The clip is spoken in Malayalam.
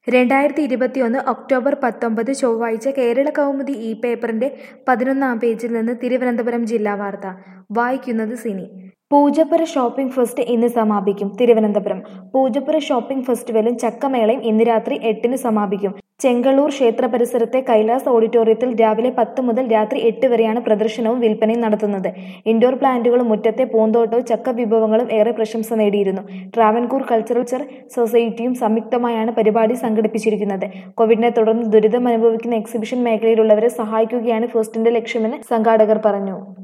രണ്ടായിരത്തി ഇരുപത്തിയൊന്ന് ഒക്ടോബർ പത്തൊമ്പത് ചൊവ്വാഴ്ച കേരള കൗമുദി ഈ പേപ്പറിന്റെ പതിനൊന്നാം പേജിൽ നിന്ന് തിരുവനന്തപുരം ജില്ലാ വാർത്ത വായിക്കുന്നത് സിനി പൂജപ്പുര ഷോപ്പിംഗ് ഫെസ്റ്റ് ഇന്ന് സമാപിക്കും തിരുവനന്തപുരം പൂജപ്പുര ഷോപ്പിംഗ് ഫെസ്റ്റിവലും ചക്കമേളയും ഇന്ന് രാത്രി എട്ടിന് സമാപിക്കും ചെങ്കളൂർ ക്ഷേത്ര പരിസരത്തെ കൈലാസ് ഓഡിറ്റോറിയത്തിൽ രാവിലെ പത്ത് മുതൽ രാത്രി എട്ട് വരെയാണ് പ്രദർശനവും വിൽപ്പനയും നടത്തുന്നത് ഇൻഡോർ പ്ലാന്റുകളും മുറ്റത്തെ പൂന്തോട്ടവും ചക്ക വിഭവങ്ങളും ഏറെ പ്രശംസ നേടിയിരുന്നു ട്രാവൻകൂർ കൾച്ചറൽ സൊസൈറ്റിയും സംയുക്തമായാണ് പരിപാടി സംഘടിപ്പിച്ചിരിക്കുന്നത് കോവിഡിനെ തുടർന്ന് ദുരിതം അനുഭവിക്കുന്ന എക്സിബിഷൻ മേഖലയിലുള്ളവരെ സഹായിക്കുകയാണ് ഫെസ്റ്റിന്റെ ലക്ഷ്യമെന്ന് സംഘാടകർ പറഞ്ഞു